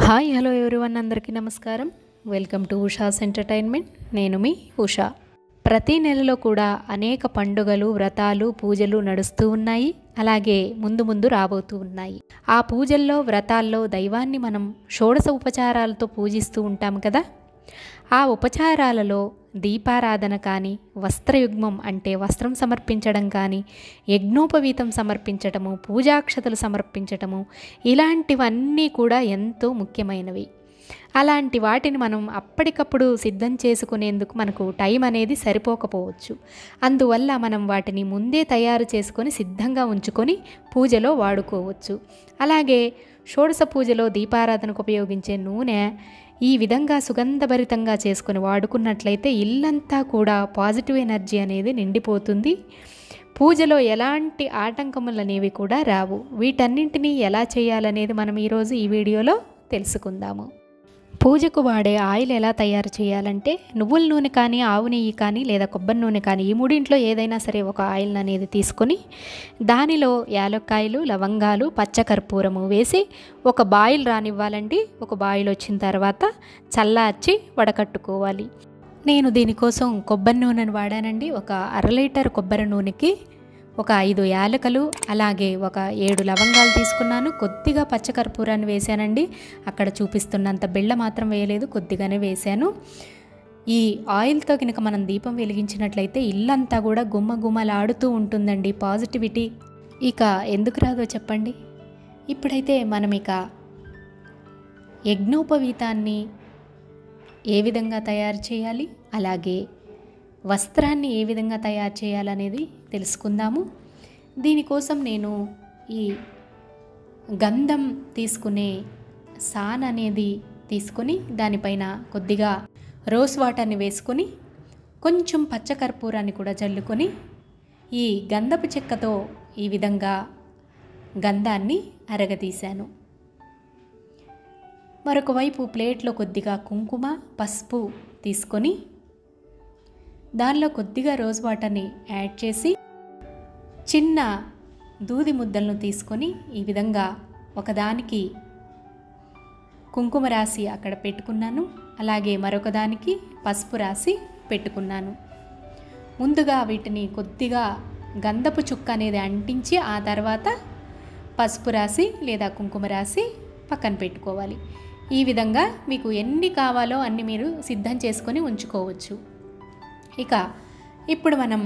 hi hello everyone అందరికీ నమస్కారం welcome to Usha's entertainment నేను మీ ఉషా ప్రతి నెలలో కూడా అనేక పండుగలు వ్రతాలు పూజలు నడుస్తూ ఉన్నాయి అలాగే ముందు ముందు రాబోతూ ఉన్నాయి ఆ పూజల్లో వ్రతాల్లో దైవాన్ని మనం షోడశ ఉపచారాలతో పూజిస్తూ ఉంటాం కదా ఆ ఉపచారాలలో దీపారాధన కానీ వస్త్రయుగ్మం అంటే వస్త్రం సమర్పించడం కానీ యజ్ఞోపవీతం సమర్పించటము పూజాక్షతలు సమర్పించటము ఇలాంటివన్నీ కూడా ఎంతో ముఖ్యమైనవి అలాంటి వాటిని మనం అప్పటికప్పుడు సిద్ధం చేసుకునేందుకు మనకు టైం అనేది సరిపోకపోవచ్చు అందువల్ల మనం వాటిని ముందే తయారు చేసుకొని సిద్ధంగా ఉంచుకొని పూజలో వాడుకోవచ్చు అలాగే షోడశ పూజలో దీపారాధనకు ఉపయోగించే నూనె ఈ విధంగా సుగంధభరితంగా చేసుకొని వాడుకున్నట్లయితే ఇల్లంతా కూడా పాజిటివ్ ఎనర్జీ అనేది నిండిపోతుంది పూజలో ఎలాంటి ఆటంకములు అనేవి కూడా రావు వీటన్నింటినీ ఎలా చేయాలనేది మనం ఈరోజు ఈ వీడియోలో తెలుసుకుందాము పూజకు వాడే ఆయిల్ ఎలా తయారు చేయాలంటే నువ్వుల నూనె కానీ ఆవు నెయ్యి కానీ లేదా కొబ్బరి నూనె కానీ ఈ మూడింట్లో ఏదైనా సరే ఒక ఆయిల్ అనేది తీసుకొని దానిలో యాలక్కాయలు లవంగాలు పచ్చకర్పూరము వేసి ఒక బాయిల్ రానివ్వాలండి ఒక బాయిల్ వచ్చిన తర్వాత చల్లార్చి వడకట్టుకోవాలి నేను దీనికోసం కొబ్బరి నూనెను వాడానండి ఒక అర లీటర్ కొబ్బరి నూనెకి ఒక ఐదు యాలకలు అలాగే ఒక ఏడు లవంగాలు తీసుకున్నాను కొద్దిగా పచ్చకర్పూరాన్ని వేసానండి అక్కడ చూపిస్తున్నంత బిళ్ళ మాత్రం వేయలేదు కొద్దిగానే వేశాను ఈ ఆయిల్తో కనుక మనం దీపం వెలిగించినట్లయితే ఇల్లంతా కూడా గుమ్మ గుమ్మలాడుతూ ఉంటుందండి పాజిటివిటీ ఇక ఎందుకు రాదో చెప్పండి ఇప్పుడైతే మనం ఇక యజ్ఞోపవీతాన్ని ఏ విధంగా తయారు చేయాలి అలాగే వస్త్రాన్ని ఏ విధంగా తయారు చేయాలనేది తెలుసుకుందాము దీనికోసం నేను ఈ గంధం తీసుకునే సాన్ అనేది తీసుకొని దానిపైన కొద్దిగా రోస్ వాటర్ని వేసుకొని కొంచెం పచ్చకర్పూరాన్ని కూడా చల్లుకొని ఈ గంధపు చెక్కతో ఈ విధంగా గంధాన్ని అరగదీశాను మరొక వైపు ప్లేట్లో కొద్దిగా కుంకుమ పసుపు తీసుకొని దానిలో కొద్దిగా రోజ్ వాటర్ని యాడ్ చేసి చిన్న దూది ముద్దలను తీసుకొని ఈ విధంగా ఒకదానికి కుంకుమ రాసి అక్కడ పెట్టుకున్నాను అలాగే మరొక దానికి పసుపు రాసి పెట్టుకున్నాను ముందుగా వీటిని కొద్దిగా గంధపు చుక్క అనేది అంటించి ఆ తర్వాత పసుపు రాసి లేదా కుంకుమ రాసి పక్కన పెట్టుకోవాలి ఈ విధంగా మీకు ఎన్ని కావాలో అన్ని మీరు సిద్ధం చేసుకొని ఉంచుకోవచ్చు ఇక ఇప్పుడు మనం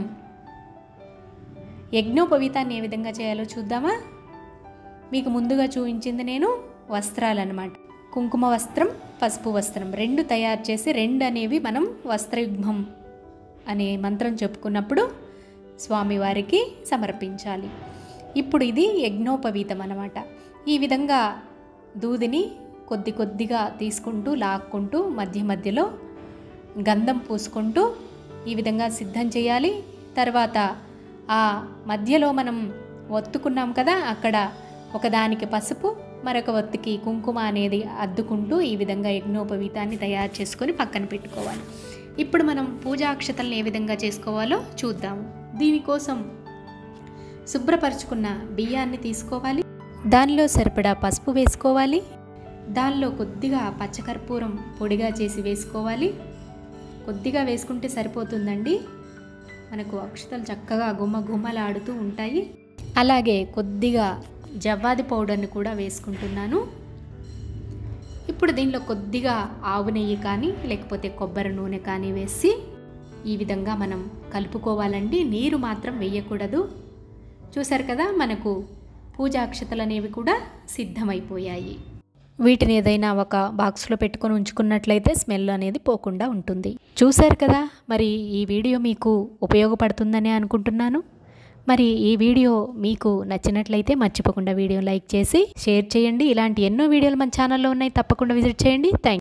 యజ్ఞోపవీతాన్ని ఏ విధంగా చేయాలో చూద్దామా మీకు ముందుగా చూపించింది నేను వస్త్రాలన్నమాట కుంకుమ వస్త్రం పసుపు వస్త్రం రెండు తయారు చేసి రెండు అనేవి మనం వస్త్రయుగ్మం అనే మంత్రం చెప్పుకున్నప్పుడు స్వామివారికి సమర్పించాలి ఇప్పుడు ఇది యజ్ఞోపవీతం అన్నమాట ఈ విధంగా దూదిని కొద్ది కొద్దిగా తీసుకుంటూ లాక్కుంటూ మధ్య మధ్యలో గంధం పూసుకుంటూ ఈ విధంగా సిద్ధం చేయాలి తర్వాత ఆ మధ్యలో మనం ఒత్తుకున్నాం కదా అక్కడ ఒకదానికి పసుపు మరొక ఒత్తికి కుంకుమ అనేది అద్దుకుంటూ ఈ విధంగా యజ్ఞోపవీతాన్ని తయారు చేసుకొని పక్కన పెట్టుకోవాలి ఇప్పుడు మనం పూజాక్షతలను ఏ విధంగా చేసుకోవాలో చూద్దాము దీనికోసం శుభ్రపరచుకున్న బియ్యాన్ని తీసుకోవాలి దానిలో సరిపడా పసుపు వేసుకోవాలి దానిలో కొద్దిగా పచ్చకర్పూరం పొడిగా చేసి వేసుకోవాలి కొద్దిగా వేసుకుంటే సరిపోతుందండి మనకు అక్షతలు చక్కగా గుమ్మ గుమ్మలాడుతూ ఉంటాయి అలాగే కొద్దిగా జవ్వాది పౌడర్ని కూడా వేసుకుంటున్నాను ఇప్పుడు దీనిలో కొద్దిగా ఆవు నెయ్యి కానీ లేకపోతే కొబ్బరి నూనె కానీ వేసి ఈ విధంగా మనం కలుపుకోవాలండి నీరు మాత్రం వేయకూడదు చూసారు కదా మనకు పూజాక్షతలు అనేవి కూడా సిద్ధమైపోయాయి వీటిని ఏదైనా ఒక బాక్స్లో పెట్టుకొని ఉంచుకున్నట్లయితే స్మెల్ అనేది పోకుండా ఉంటుంది చూశారు కదా మరి ఈ వీడియో మీకు ఉపయోగపడుతుందని అనుకుంటున్నాను మరి ఈ వీడియో మీకు నచ్చినట్లయితే మర్చిపోకుండా వీడియో లైక్ చేసి షేర్ చేయండి ఇలాంటి ఎన్నో వీడియోలు మన ఛానల్లో ఉన్నాయి తప్పకుండా విజిట్ చేయండి థ్యాంక్